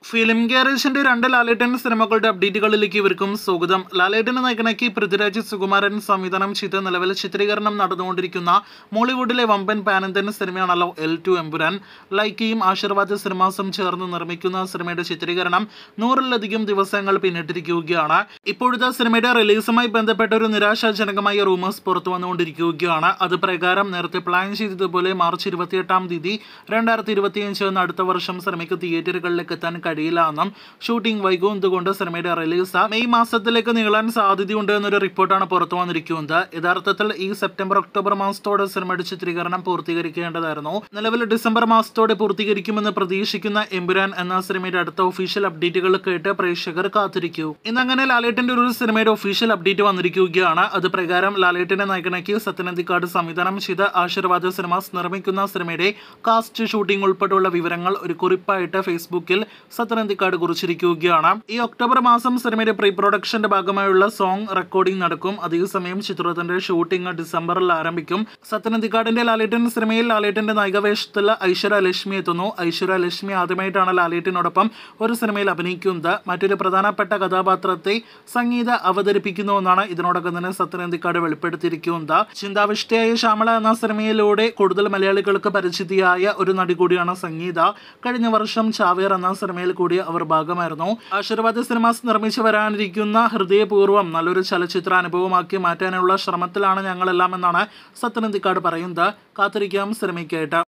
film ഗാരേജിന്റെ രണ്ട് ലാലേട്ടൻ സിനിമകളുടെ അപ്ഡേറ്റുകളിലേക്ക് ഇവർക്കും സ്വാഗതം ലാലേട്ടനെ നയിക്കണക്കി പൃഥ്വിരാജ് സുകുമാരൻ സംവിധാനം ചെയ്ത് നിലവിൽ ചിത്രീകരണം നടന്നുകൊണ്ടിരിക്കുന്ന മോളിവുഡിലെ വമ്പൻ പാനന്തൻ സിനിമയാണല്ലോ എൽ ടു എമ്പുരാൻ ലൈക്കയും ആശീർവാദ് സിനിമാസും ചേർന്ന് നിർമ്മിക്കുന്ന സിനിമയുടെ ചിത്രീകരണം നൂറിലധികം ദിവസങ്ങൾ പിന്നിട്ടിരിക്കുകയാണ് ഇപ്പോഴത്തെ സിനിമയുടെ റിലീസുമായി ബന്ധപ്പെട്ട ഒരു നിരാശാജനകമായ റൂമേഴ്സ് പുറത്തു വന്നുകൊണ്ടിരിക്കുകയാണ് അത് പ്രകാരം നേരത്തെ പ്ലാൻ ചെയ്തതുപോലെ മാർച്ച് ഇരുപത്തിയെട്ടാം തീയതി രണ്ടായിരത്തി ഇരുപത്തിയഞ്ച് എന്ന അടുത്ത വർഷം സിനിമയ്ക്ക് തിയേറ്ററുകളിലേക്ക് എത്താൻ കഴിയില്ല എന്നും ഷൂട്ടിംഗ് വൈകുന്നതുകൊണ്ട് സിനിമയുടെ റിലീസ് മെയ് മാസത്തിലേക്ക് നീളാൻ സാധ്യതയുണ്ട് എന്നൊരു റിപ്പോർട്ടാണ് പുറത്തു വന്നിരിക്കുന്നത് യഥാർത്ഥത്തിൽ ഈ സെപ്റ്റംബർ ഒക്ടോബർ മാസത്തോടെ സിനിമയുടെ ചിത്രീകരണം പൂർത്തീകരിക്കേണ്ടതായിരുന്നു നിലവിൽ ഡിസംബർ മാസത്തോടെ പൂർത്തീകരിക്കുമെന്ന് പ്രതീക്ഷിക്കുന്ന എമ്പുരാൻ എന്ന സിനിമയുടെ അടുത്ത ഒഫീഷ്യൽ അപ്ഡേറ്റുകൾ കേട്ട് പ്രേക്ഷകർ കാത്തിരിക്കൂ ഇന്നങ്ങനെ ലാലേട്ടന്റെ ഒരു സിനിമയുടെ ഒഫീഷ്യൽ അപ്ഡേറ്റ് വന്നിരിക്കുകയാണ് അത് പ്രകാരം ലാലേട്ടനെ നായകനാക്കി സത്യനന്ദിക്കാട് സംവിധാനം ചെയ്ത് ആശീർവാദ സിനിമാസ് നിർമ്മിക്കുന്ന സിനിമയുടെ കാസ്റ്റ് ഷൂട്ടിംഗ് ഉൾപ്പെടെയുള്ള വിവരങ്ങൾ ഒരു കുറിപ്പായിട്ട് ഫേസ്ബുക്കിൽ സത്യനന്ദിക്കാട് കുറിച്ചിരിക്കുകയാണ് ഈ ഒക്ടോബർ മാസം സിനിമയുടെ പ്രീ പ്രൊഡക്ഷന്റെ ഭാഗമായുള്ള സോങ് റെക്കോർഡിംഗ് നടക്കും അതേസമയം ചിത്രത്തിന്റെ ഷൂട്ടിംഗ് ഡിസംബറിൽ ആരംഭിക്കും സത്യനന്ദിക്കാടിന്റെ ലാലേട്ടൻ സിനിമയിൽ ലാലേട്ടന്റെ നായികവേഷത്തിൽ ഐശ്വര്യ ലക്ഷ്മി എത്തുന്നു ഐശ്വര്യ ലക്ഷ്മി ആദ്യമായിട്ടാണ് ലാലേട്ടിനോടൊപ്പം ഒരു സിനിമയിൽ അഭിനയിക്കുന്നത് മറ്റൊരു പ്രധാനപ്പെട്ട കഥാപാത്രത്തെ സംഗീത അവതരിപ്പിക്കുന്നു എന്നാണ് ഇതിനോടകം തന്നെ സത്യനന്ദിക്കാട് വെളിപ്പെടുത്തിയിരിക്കുന്നത് ചിന്താവിഷ്ടയായ ശ്യാമള എന്ന സിനിമയിലൂടെ കൂടുതൽ മലയാളികൾക്ക് പരിചിതിയായ ഒരു നടി കൂടിയാണ് സംഗീത കഴിഞ്ഞ വർഷം ചാവേർ എന്ന സിനിമയിൽ കൂടി അവർ ഭാഗമായിരുന്നു ആശീർവാദ സിനിമാസ് നിർമ്മിച്ചു വരാനിരിക്കുന്ന ഹൃദയപൂർവ്വം നല്ലൊരു ചലച്ചിത്ര അനുഭവമാക്കി മാറ്റാനുള്ള ശ്രമത്തിലാണ് ഞങ്ങളെല്ലാം എന്നാണ് സത്യനന്ദിക്കാട് പറയുന്നത് കാത്തിരിക്കാം സിനിമയ്ക്കായിട്ട്